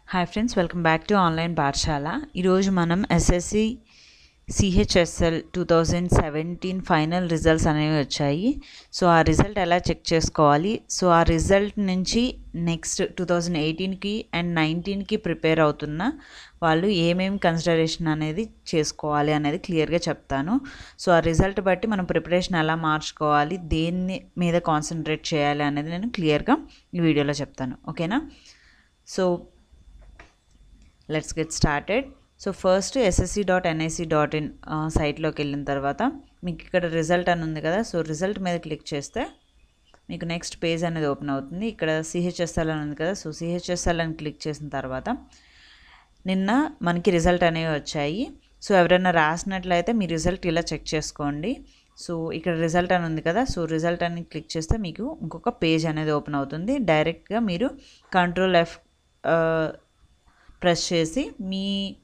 hi friends welcome back to online పాఠశాల ఈరోజు మనం SSC CHSL two thousand seventeen final results అనేవి వచ్చాయి సో ఆ రిజల్ట్ ఎలా చెక్ చేసుకోవాలి సో ఆ రిజల్ట్ నుంచి నెక్స్ట్ టూ థౌజండ్ ఎయిటీన్కి అండ్ నైన్టీన్కి ప్రిపేర్ అవుతున్న వాళ్ళు ఏమేమి కన్సిడరేషన్ అనేది చేసుకోవాలి అనేది క్లియర్గా చెప్తాను సో ఆ రిజల్ట్ బట్టి మనం ప్రిపరేషన్ ఎలా మార్చుకోవాలి దేన్ని మీద కాన్సన్ట్రేట్ చేయాలి అనేది నేను క్లియర్గా ఈ వీడియోలో చెప్తాను ఓకేనా so let's get started so first SSC dot NIC dot in సైట్లోకి వెళ్ళిన తర్వాత మీకు ఇక్కడ రిజల్ట్ అని ఉంది కదా సో రిజల్ట్ మీద క్లిక్ చేస్తే మీకు నెక్స్ట్ పేజ్ అనేది ఓపెన్ అవుతుంది ఇక్కడ సిహెచ్ఎస్ఎల్ అని ఉంది కదా సో సిహెచ్ఎస్ఎల్ అని క్లిక్ చేసిన తర్వాత నిన్న మనకి రిజల్ట్ అనేవి వచ్చాయి సో ఎవరైనా రాసినట్లయితే మీ రిజల్ట్ ఇలా చెక్ చేసుకోండి సో ఇక్కడ రిజల్ట్ అని ఉంది కదా సో రిజల్ట్ అని క్లిక్ చేస్తే మీకు ఇంకొక పేజ్ అనేది ఓపెన్ అవుతుంది డైరెక్ట్గా మీరు కంట్రోల్ ఎఫ్ ప్రెస్ చేసి మీ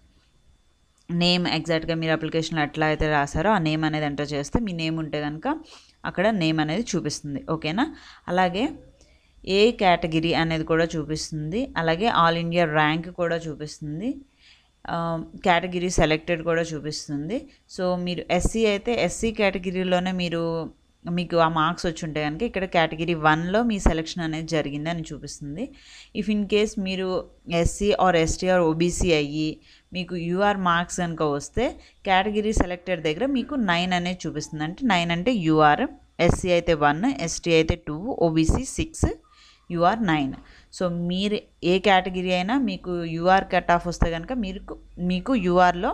నేమ్ ఎగ్జాక్ట్గా మీరు అప్లికేషన్లో ఎట్లా అయితే రాసారో ఆ నేమ్ అనేది ఎంటర్ చేస్తే మీ నేమ్ ఉంటే కనుక అక్కడ నేమ్ అనేది చూపిస్తుంది ఓకేనా అలాగే ఏ కేటగిరీ అనేది కూడా చూపిస్తుంది అలాగే ఆల్ ఇండియా ర్యాంక్ కూడా చూపిస్తుంది కేటగిరీ సెలెక్టెడ్ కూడా చూపిస్తుంది సో మీరు ఎస్సీ అయితే ఎస్సీ కేటగిరీలోనే మీరు మీకు ఆ మార్క్స్ వచ్చి ఉంటే కనుక ఇక్కడ కేటగిరీ వన్లో మీ సెలెక్షన్ అనేది జరిగింది అని చూపిస్తుంది ఇఫ్ ఇన్ కేస్ మీరు SC or ST or OBC అయ్యి మీకు యూఆర్ మార్క్స్ కనుక వస్తే కేటగిరీ సెలెక్టెడ్ దగ్గర మీకు నైన్ అనేది చూపిస్తుంది అంటే నైన్ అంటే యూఆర్ ఎస్సీ అయితే వన్ ఎస్టీ అయితే two OBC six UR nine so మీరు ఏ కేటగిరీ అయినా మీకు యూఆర్ కట్ ఆఫ్ వస్తే కనుక మీరు మీకు యూఆర్లో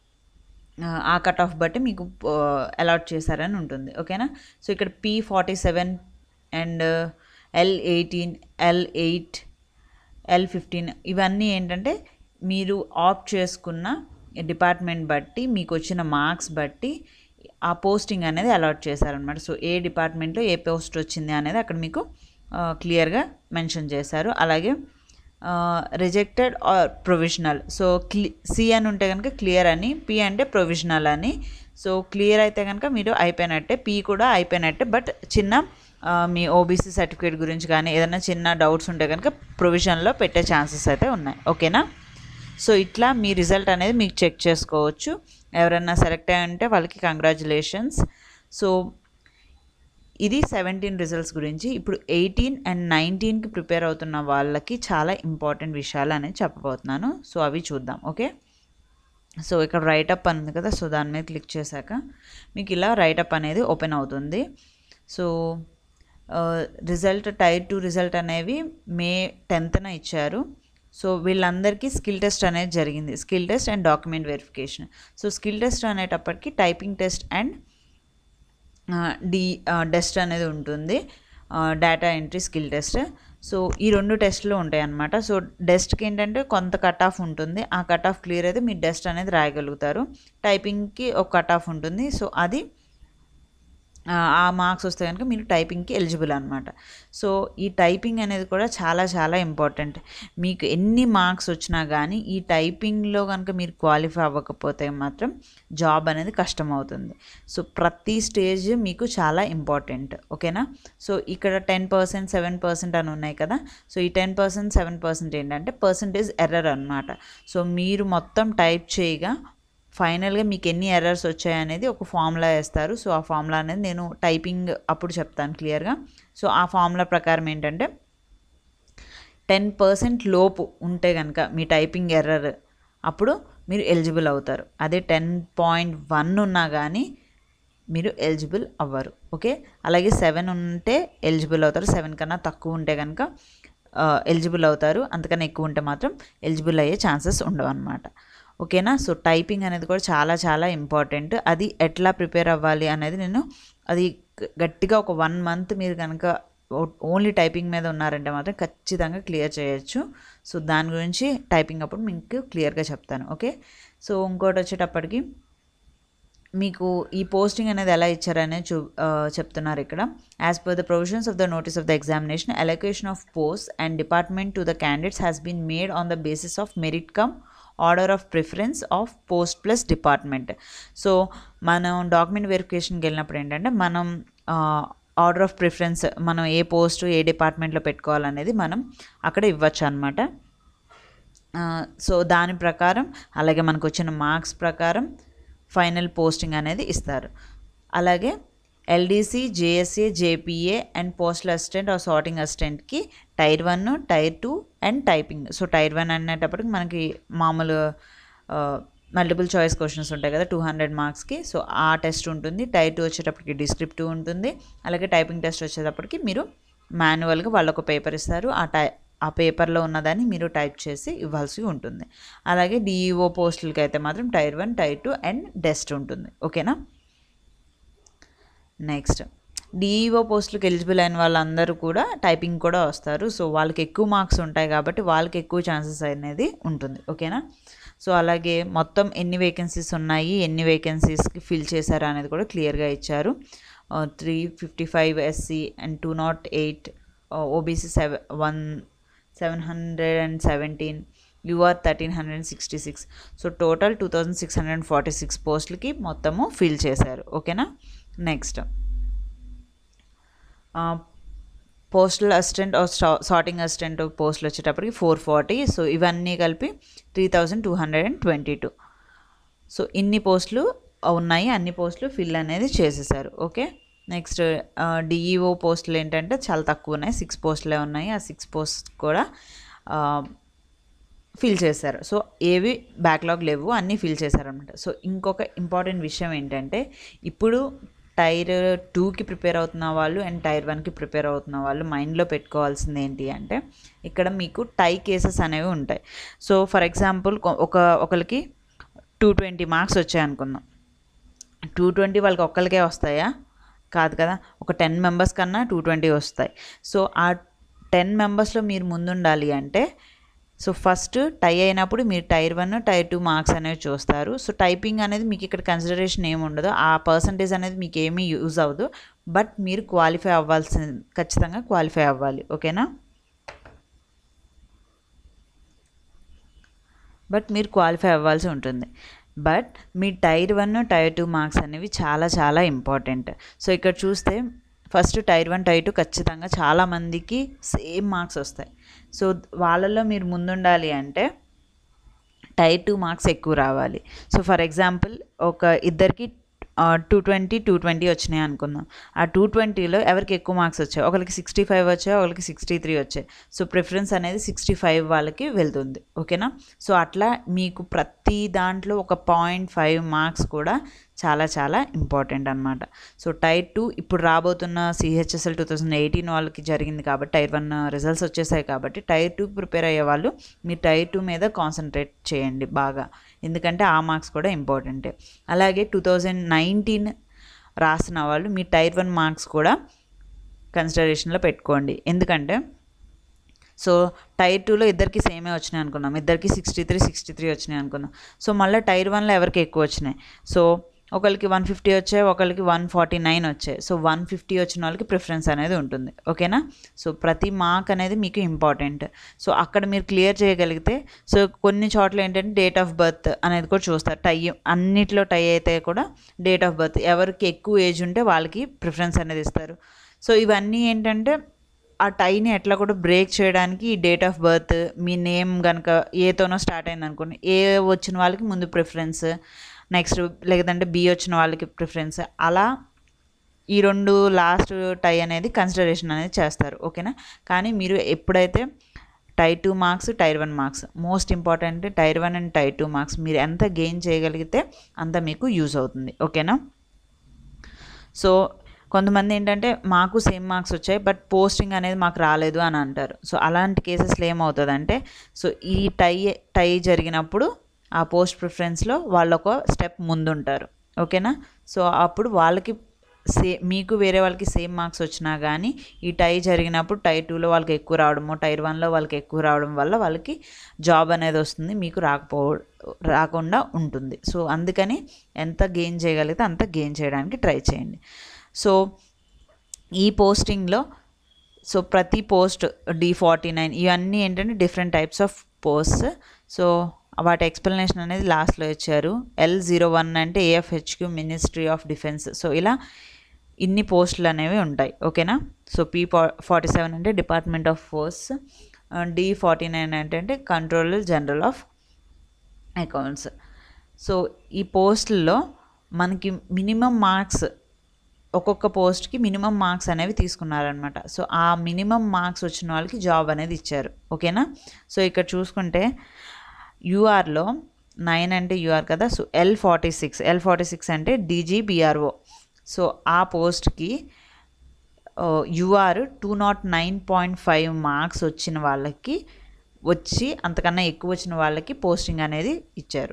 ఆ కట్ ఆఫ్ బట్టి మీకు అలాట్ చేశారని ఉంటుంది ఓకేనా సో ఇక్కడ P forty seven and L eighteen L eight L fifteen ఇవన్నీ ఏంటంటే మీరు ఆప్ట్ చేసుకున్న డిపార్ట్మెంట్ బట్టి మీకు వచ్చిన మార్క్స్ బట్టి ఆ పోస్టింగ్ అనేది అలాట్ చేశారనమాట సో ఏ డిపార్ట్మెంట్లో ఏ పోస్ట్ వచ్చింది అనేది అక్కడ మీకు క్లియర్గా మెన్షన్ చేశారు అలాగే రిజెక్టెడ్ ఆర్ ప్రొవిజనల్ సో క్లి సి అని ఉంటే కనుక క్లియర్ అని పి అంటే ప్రొవిజనల్ అని సో క్లియర్ అయితే కనుక మీరు అయిపోయినట్టే పి కూడా అయిపోయినట్టే బట్ చిన్న మీ ఓబీసీ సర్టిఫికేట్ గురించి కానీ ఏదైనా చిన్న డౌట్స్ ఉంటే కనుక ప్రొవిజన్లో పెట్టే ఛాన్సెస్ అయితే ఉన్నాయి ఓకేనా సో ఇట్లా మీ రిజల్ట్ అనేది మీకు చెక్ చేసుకోవచ్చు ఎవరైనా సెలెక్ట్ అయ్యి ఉంటే వాళ్ళకి కంగ్రాచులేషన్స్ సో ఇది సెవెంటీన్ రిజల్ట్స్ గురించి ఇప్పుడు ఎయిటీన్ అండ్ నైన్టీన్కి ప్రిపేర్ అవుతున్న వాళ్ళకి చాలా ఇంపార్టెంట్ విషయాలు అనేది చెప్పబోతున్నాను సో అవి చూద్దాం ఓకే సో ఇక్కడ రైటప్ అని ఉంది కదా సో దాని మీద క్లిక్ చేశాక మీకు ఇలా రైటప్ అనేది ఓపెన్ అవుతుంది so result tier two result అనేవి మే టెన్త్న ఇచ్చారు సో వీళ్ళందరికీ స్కిల్ టెస్ట్ అనేది జరిగింది skill test and document verification so skill test అనేటప్పటికి typing test and D test అనేది ఉంటుంది data entry skill test so ఈ రెండు టెస్ట్లు ఉంటాయి అన్నమాట సో డెస్ట్కి ఏంటంటే కొంత కట్ ఆఫ్ ఉంటుంది ఆ కట్ ఆఫ్ క్లియర్ అయితే మీరు డెస్ట్ అనేది రాయగలుగుతారు టైపింగ్కి ఒక కట్ ఆఫ్ ఉంటుంది సో అది ఆ మార్క్స్ వస్తే కనుక మీరు టైపింగ్కి ఎలిజిబుల్ అనమాట సో ఈ టైపింగ్ అనేది కూడా చాలా చాలా ఇంపార్టెంట్ మీకు ఎన్ని మార్క్స్ వచ్చినా కానీ ఈ టైపింగ్లో కనుక మీరు క్వాలిఫై అవ్వకపోతే మాత్రం జాబ్ అనేది కష్టం అవుతుంది సో ప్రతి స్టేజ్ మీకు చాలా ఇంపార్టెంట్ ఓకేనా సో ఇక్కడ టెన్ పర్సెంట్ సెవెన్ పర్సెంట్ అని ఉన్నాయి కదా సో ఈ టెన్ పర్సెంట్ సెవెన్ పర్సెంట్ ఏంటంటే పర్సంటేజ్ ఎర్రర్ అనమాట సో మీరు మొత్తం టైప్ చేయగా ఫైనల్గా మీకు ఎన్ని ఎర్రర్స్ వచ్చాయనేది ఒక ఫార్ములా వేస్తారు సో ఆ ఫార్ములా అనేది నేను టైపింగ్ అప్పుడు చెప్తాను క్లియర్గా సో ఆ ఫార్ములా ప్రకారం ఏంటంటే టెన్ పర్సెంట్ లోపు ఉంటే కనుక మీ టైపింగ్ ఎర్రర్ అప్పుడు మీరు ఎలిజిబుల్ అవుతారు అదే టెన్ పాయింట్ వన్ ఉన్నా కానీ మీరు ఎలిజిబుల్ అవ్వరు ఓకే అలాగే సెవెన్ ఉంటే ఎలిజిబుల్ అవుతారు సెవెన్ కన్నా తక్కువ ఉంటే కనుక ఎలిజిబుల్ అవుతారు అంతకన్నా ఎక్కువ ఉంటే మాత్రం ఎలిజిబుల్ అయ్యే ఛాన్సెస్ ఉండవు అనమాట ఓకేనా సో టైపింగ్ అనేది కూడా చాలా చాలా ఇంపార్టెంట్ అది ఎట్లా ప్రిపేర్ అవ్వాలి అనేది నేను అది గట్టిగా ఒక వన్ మంత్ మీరు కనుక ఓన్లీ టైపింగ్ మీద ఉన్నారంటే మాత్రం ఖచ్చితంగా క్లియర్ చేయొచ్చు సో దాని గురించి టైపింగ్ అప్పుడు మీకు క్లియర్గా చెప్తాను ఓకే సో ఇంకోటి వచ్చేటప్పటికి మీకు ఈ పోస్టింగ్ అనేది ఎలా ఇచ్చారనేది చూ చెప్తున్నారు ఇక్కడ as per the provisions of the notice of the examination allocation of post and department to the candidates has been made on the basis of merit cum order of preference of post plus department so మనం document వెరిఫికేషన్కి వెళ్ళినప్పుడు ఏంటంటే మనం order of preference మనం ఏ post ఏ డిపార్ట్మెంట్లో పెట్టుకోవాలనేది మనం అక్కడ ఇవ్వచ్చు అనమాట సో దాని ప్రకారం అలాగే మనకు వచ్చిన మార్క్స్ ప్రకారం ఫైనల్ పోస్టింగ్ అనేది ఇస్తారు అలాగే LDC JSA JPA and postal assistant or sorting అసిస్టెంట్కి tier one tier two and typing so tier one అనేటప్పటికి మనకి మామూలు మల్టిపుల్ చాయిస్ క్వశ్చన్స్ ఉంటాయి కదా టూ హండ్రెడ్ మార్క్స్కి సో ఆ టెస్ట్ ఉంటుంది టైర్ టూ వచ్చేటప్పటికి డిస్క్రిప్టివ్ ఉంటుంది అలాగే టైపింగ్ టెస్ట్ వచ్చేటప్పటికి మీరు మాన్యువల్గా వాళ్ళు ఒక పేపర్ ఇస్తారు ఆ టై ఆ పేపర్లో ఉన్నదాన్ని మీరు టైప్ చేసి ఇవ్వాల్సి ఉంటుంది అలాగే డిఈఓ పోస్టులకి అయితే మాత్రం tier one tier two and DEST ఉంటుంది ఓకేనా నెక్స్ట్ డిఈఓ పోస్టులకు ఎలిజిబుల్ అయిన వాళ్ళందరూ కూడా టైపింగ్ కూడా వస్తారు సో వాళ్ళకి ఎక్కువ మార్క్స్ ఉంటాయి కాబట్టి వాళ్ళకి ఎక్కువ ఛాన్సెస్ అనేది ఉంటుంది ఓకేనా సో అలాగే మొత్తం ఎన్ని వేకెన్సీస్ ఉన్నాయి ఎన్ని వేకెన్సీస్కి ఫిల్ చేశారు అనేది కూడా క్లియర్గా ఇచ్చారు three fifty five SC and two not eight OBC seven one seven hundred and seventeen UR thirteen hundred and sixty six so total two thousand six hundred and forty six పోస్టులకి మొత్తము fill చేశారు ఓకేనా next postal assistant sorting assistant పోస్టులు వచ్చేటప్పటికి four forty so ఇవన్నీ కలిపి three thousand two hundred and twenty two so ఇన్ని పోస్టులు ఉన్నాయి అన్ని పోస్టులు ఫిల్ అనేది చేసేసారు ఓకే నెక్స్ట్ డిఈఓ పోస్టులు ఏంటంటే చాలా తక్కువ ఉన్నాయి సిక్స్ పోస్టులే ఉన్నాయి ఆ సిక్స్ పోస్ట్ కూడా ఫిల్ చేశారు సో ఏవి బ్యాక్లాగ్ లేవు అన్నీ ఫిల్ చేశారనమాట సో ఇంకొక ఇంపార్టెంట్ విషయం ఏంటంటే ఇప్పుడు టైర్ టూకి ప్రిపేర్ అవుతున్న వాళ్ళు అండ్ టైర్ వన్కి ప్రిపేర్ అవుతున్న వాళ్ళు మైండ్లో పెట్టుకోవాల్సింది ఏంటి అంటే ఇక్కడ మీకు టై కేసెస్ అనేవి ఉంటాయి సో ఫర్ ఎగ్జాంపుల్ ఒక ఒకరికి టూ ట్వంటీ మార్క్స్ వచ్చాయి అనుకుందాం టూ ట్వంటీ వాళ్ళకి ఒక్కరికే వస్తాయా కాదు కదా ఒక టెన్ మెంబర్స్ కన్నా టూ ట్వంటీ వస్తాయి సో ఆ టెన్ మెంబర్స్లో మీరు ముందుండాలి అంటే సో ఫస్ట్ టై అయినప్పుడు మీరు tier one tier two marks అనేవి చూస్తారు సో టైపింగ్ అనేది మీకు ఇక్కడ కన్సిడరేషన్ ఏమి ఉండదు ఆ పర్సంటేజ్ అనేది మీకు ఏమీ యూజ్ అవ్వదు బట్ మీరు క్వాలిఫై అవ్వాల్సి ఖచ్చితంగా క్వాలిఫై అవ్వాలి ఓకేనా బట్ మీరు క్వాలిఫై అవ్వాల్సి ఉంటుంది బట్ మీ tier one tier two marks అనేవి చాలా చాలా ఇంపార్టెంట్ సో ఇక్కడ చూస్తే first tier one tier two ఖచ్చితంగా చాలామందికి సేమ్ మార్క్స్ వస్తాయి సో వాళ్ళలో మీరు ముందుండాలి అంటే టైర్ టూ మార్క్స్ ఎక్కువ రావాలి సో ఫర్ ఎగ్జాంపుల్ ఒక ఇద్దరికి టూ ట్వంటీ టూ ట్వంటీ వచ్చినాయి అనుకుందాం ఆ టూ ట్వంటీలో ఎవరికి ఎక్కువ మార్క్స్ వచ్చాయి ఒకరికి సిక్స్టీ ఫైవ్ వచ్చాయి ఒకరికి సిక్స్టీ త్రీ వచ్చాయి సో ప్రిఫరెన్స్ అనేది సిక్స్టీ ఫైవ్ వాళ్ళకి వెళ్తుంది ఓకేనా సో అట్లా మీకు ప్రతి దాంట్లో ఒక పాయింట్ ఫైవ్ మార్క్స్ కూడా చాలా చాలా ఇంపార్టెంట్ అనమాట సో టైర్ టూ ఇప్పుడు రాబోతున్న సిహెచ్ఎస్ఎల్ టూ థౌజండ్ ఎయిటీన్ వాళ్ళకి జరిగింది కాబట్టి టైర్ వన్ రిజల్ట్స్ వచ్చేసాయి కాబట్టి టైర్ టూ ప్రిపేర్ అయ్యే వాళ్ళు మీరు టైర్ టూ మీద కాన్సన్ట్రేట్ చేయండి బాగా ఎందుకంటే ఆ మార్క్స్ కూడా ఇంపార్టెంటే అలాగే టూ థౌజండ్ నైన్టీన్ రాసిన వాళ్ళు మీ టైర్ వన్ మార్క్స్ కూడా కన్సిడరేషన్లో పెట్టుకోండి ఎందుకంటే సో టైర్ టూలో ఇద్దరికి సేమే వచ్చినాయి అనుకున్నాం ఇద్దరికి సిక్స్టీ త్రీ సిక్స్టీ త్రీ వచ్చినాయి అనుకున్నాం సో మళ్ళీ టైర్ వన్లో ఎవరికి ఎక్కువ వచ్చినాయి సో ఒకరికి వన్ ఫిఫ్టీ వచ్చాయి ఒకరికి వన్ ఫార్టీ నైన్ వచ్చాయి సో వన్ ఫిఫ్టీ వచ్చిన వాళ్ళకి ప్రిఫరెన్స్ అనేది ఉంటుంది ఓకేనా సో ప్రతి మార్క్ అనేది మీకు ఇంపార్టెంట్ సో అక్కడ మీరు క్లియర్ చేయగలిగితే సో కొన్ని చోట్ల ఏంటంటే డేట్ ఆఫ్ బర్త్ అనేది కూడా చూస్తారు టై అన్నిట్లో టై అయితే కూడా డేట్ ఆఫ్ బర్త్ ఎవరికి ఎక్కువ ఏజ్ ఉంటే వాళ్ళకి ప్రిఫరెన్స్ అనేది ఇస్తారు సో ఇవన్నీ ఏంటంటే ఆ టైని ఎట్లా కూడా బ్రేక్ చేయడానికి ఈ డేట్ ఆఫ్ బర్త్ మీ నేమ్ కనుక ఏతోనో స్టార్ట్ అయింది అనుకోండి ఏ వచ్చిన వాళ్ళకి ముందు ప్రిఫరెన్స్ నెక్స్ట్ లేదంటే బి వచ్చిన వాళ్ళకి ప్రిఫరెన్స్ అలా ఈ రెండు లాస్ట్ టై అనేది కన్సిడరేషన్ అనేది చేస్తారు ఓకేనా కానీ మీరు ఎప్పుడైతే tier two marks tier one marks most important tier one and tier two marks మీరు ఎంత గెయిన్ చేయగలిగితే అంత మీకు యూజ్ అవుతుంది ఓకేనా సో కొంతమంది ఏంటంటే మాకు సేమ్ మార్క్స్ వచ్చాయి బట్ పోస్టింగ్ అనేది మాకు రాలేదు అని అంటారు సో అలాంటి కేసెస్లో ఏమవుతుందంటే సో ఈ టై టై జరిగినప్పుడు ఆ పోస్ట్ ప్రిఫరెన్స్లో వాళ్ళు ఒక స్టెప్ ముందుంటారు ఓకేనా సో అప్పుడు వాళ్ళకి సే మీకు వేరే వాళ్ళకి సేమ్ మార్క్స్ వచ్చినా కానీ ఈ టై జరిగినప్పుడు టై టూలో వాళ్ళకి ఎక్కువ రావడము టైర్ వన్లో వాళ్ళకి ఎక్కువ రావడం వల్ల వాళ్ళకి జాబ్ అనేది వస్తుంది మీకు రాకపో రాకుండా ఉంటుంది సో అందుకని ఎంత గెయిన్ చేయగలిగితే అంత గెయిన్ చేయడానికి ట్రై చేయండి సో ఈ పోస్టింగ్లో సో ప్రతి పోస్ట్ డి ఫార్టీ నైన్ ఇవన్నీ ఏంటంటే different types of post so వాటి ఎక్స్ప్లెనేషన్ అనేది లాస్ట్లో ఇచ్చారు ఎల్ జీరో వన్ అంటే AFHQ ministry of defence so ఇలా ఇన్ని పోస్టులు అనేవి ఉంటాయి ఓకేనా సో పీ ఫార్టీ సెవెన్ అంటే department of force D forty nine ఏంటంటే controller general of accounts so ఈ పోస్టుల్లో మనకి మినిమం మార్క్స్ ఒక్కొక్క పోస్ట్కి మినిమం మార్క్స్ అనేవి తీసుకున్నారనమాట సో ఆ మినిమం మార్క్స్ వచ్చిన వాళ్ళకి జాబ్ అనేది ఇచ్చారు ఓకేనా సో ఇక్కడ చూసుకుంటే యూఆర్లో నైన్ అంటే యూఆర్ కదా so L forty six L forty six అంటే డీజీబీఆర్ఓ సో ఆ పోస్ట్కి UR two not nine point five marks వచ్చిన వాళ్ళకి వచ్చి అంతకన్నా ఎక్కువ వచ్చిన వాళ్ళకి పోస్టింగ్ అనేది ఇచ్చారు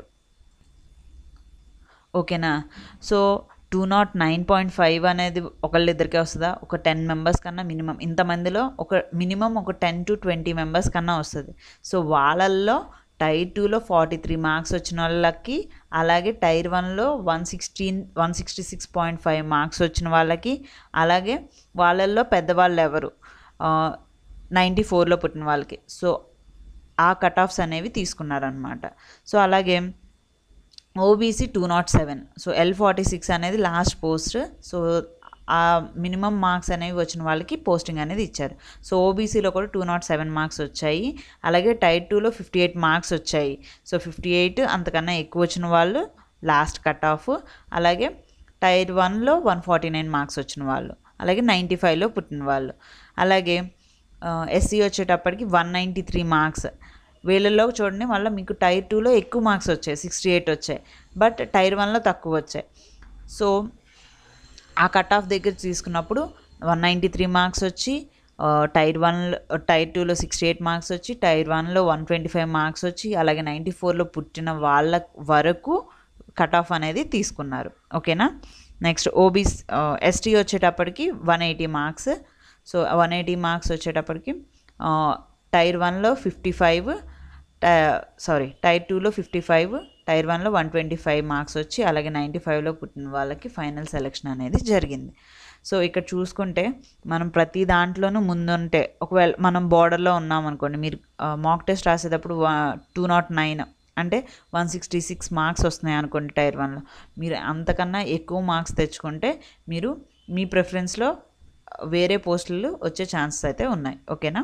ఓకేనా so two not nine point five అనేది ఒకళ్ళిద్దరికే వస్తుందా ఒక టెన్ మెంబర్స్ కన్నా మినిమం ఇంతమందిలో ఒక మినిమం ఒక టెన్ టు ట్వంటీ మెంబర్స్ కన్నా వస్తుంది సో వాళ్ళల్లో టైర్ టూలో ఫార్టీ త్రీ మార్క్స్ వచ్చిన వాళ్ళకి అలాగే టైర్ వన్లో one sixteen one sixty six point five marks వచ్చిన వాళ్ళకి అలాగే వాళ్ళల్లో పెద్దవాళ్ళు ఎవరు నైంటీ ఫోర్లో పుట్టిన వాళ్ళకి సో ఆ కట్ ఆఫ్స్ అనేవి తీసుకున్నారనమాట సో అలాగే OBC two not seven so L forty six అనేది లాస్ట్ పోస్ట్ సో ఆ మినిమం మార్క్స్ అనేవి వచ్చిన వాళ్ళకి పోస్టింగ్ అనేది ఇచ్చారు సో ఓబీసీలో కూడా టూ నాట్ సెవెన్ మార్క్స్ వచ్చాయి అలాగే టైర్ టూలో ఫిఫ్టీ ఎయిట్ మార్క్స్ వచ్చాయి సో ఫిఫ్టీ ఎయిట్ అంతకన్నా ఎక్కువ వచ్చిన వాళ్ళు లాస్ట్ కట్ ఆఫ్ అలాగే టైర్ వన్లో వన్ ఫార్టీ నైన్ మార్క్స్ వచ్చిన వాళ్ళు అలాగే నైంటీ ఫైవ్లో పుట్టిన వాళ్ళు అలాగే ఎస్సీ వచ్చేటప్పటికి వన్ నైంటీ త్రీ మార్క్స్ వీళ్ళల్లో చూడండి మళ్ళీ మీకు టైర్ టూలో ఎక్కువ మార్క్స్ వచ్చాయి సిక్స్టీ ఎయిట్ వచ్చాయి బట్ టైర్ వన్లో తక్కువ వచ్చాయి సో ఆ కట్ ఆఫ్ దగ్గర తీసుకున్నప్పుడు వన్ నైంటీ త్రీ మార్క్స్ వచ్చి టైర్ వన్ టైర్ టూలో సిక్స్టీ ఎయిట్ మార్క్స్ వచ్చి టైర్ వన్లో వన్ ట్వంటీ ఫైవ్ మార్క్స్ వచ్చి అలాగే నైంటీ ఫోర్లో పుట్టిన వాళ్ళ వరకు కట్ ఆఫ్ అనేది తీసుకున్నారు ఓకేనా నెక్స్ట్ ఓబీస్ ఎస్టీ వచ్చేటప్పటికి one eighty marks so one eighty marks వచ్చేటప్పటికి టైర్ వన్లో ఫిఫ్టీ ఫైవ్ సారీ టైర్ టూలో ఫిఫ్టీ ఫైవ్ టైర్ వన్లో వన్ ట్వంటీ ఫైవ్ మార్క్స్ వచ్చి అలాగే నైంటీ ఫైవ్లో పుట్టిన వాళ్ళకి ఫైనల్ సెలెక్షన్ అనేది జరిగింది సో ఇక్కడ చూసుకుంటే మనం ప్రతి దాంట్లోనూ ముందుంటే ఒకవేళ మనం బార్డర్లో ఉన్నాం అనుకోండి మీరు మాక్ టెస్ట్ రాసేటప్పుడు టూ నాట్ నైన్ అంటే వన్ సిక్స్టీ సిక్స్ మార్క్స్ వస్తున్నాయి అనుకోండి టైర్ వన్లో మీరు అంతకన్నా ఎక్కువ మార్క్స్ తెచ్చుకుంటే మీరు మీ ప్రిఫరెన్స్లో వేరే పోస్టులు వచ్చే ఛాన్సెస్ అయితే ఉన్నాయి ఓకేనా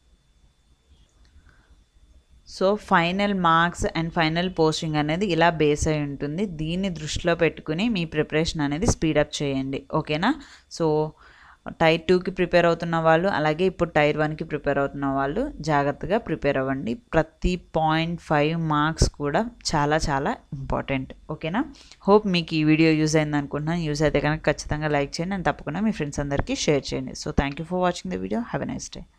so final marks and final posting అనేది ఇలా బేస్ అయి ఉంటుంది దీన్ని దృష్టిలో పెట్టుకుని మీ ప్రిపరేషన్ అనేది స్పీడప్ చేయండి ఓకేనా సో టైర్ టూకి ప్రిపేర్ అవుతున్న వాళ్ళు అలాగే ఇప్పుడు టైర్ వన్కి ప్రిపేర్ అవుతున్న వాళ్ళు జాగ్రత్తగా ప్రిపేర్ అవ్వండి ప్రతి పాయింట్ ఫైవ్ మార్క్స్ కూడా చాలా చాలా ఇంపార్టెంట్ ఓకేనా హోప్ మీకు ఈ వీడియో యూజ్ అయింది అనుకుంటున్నాను యూజ్ అయితే కనుక ఖచ్చితంగా లైక్ చేయండి అండ్ తప్పకుండా మీ ఫ్రెండ్స్ అందరికీ షేర్ చేయండి so thank you for watching the video have a nice day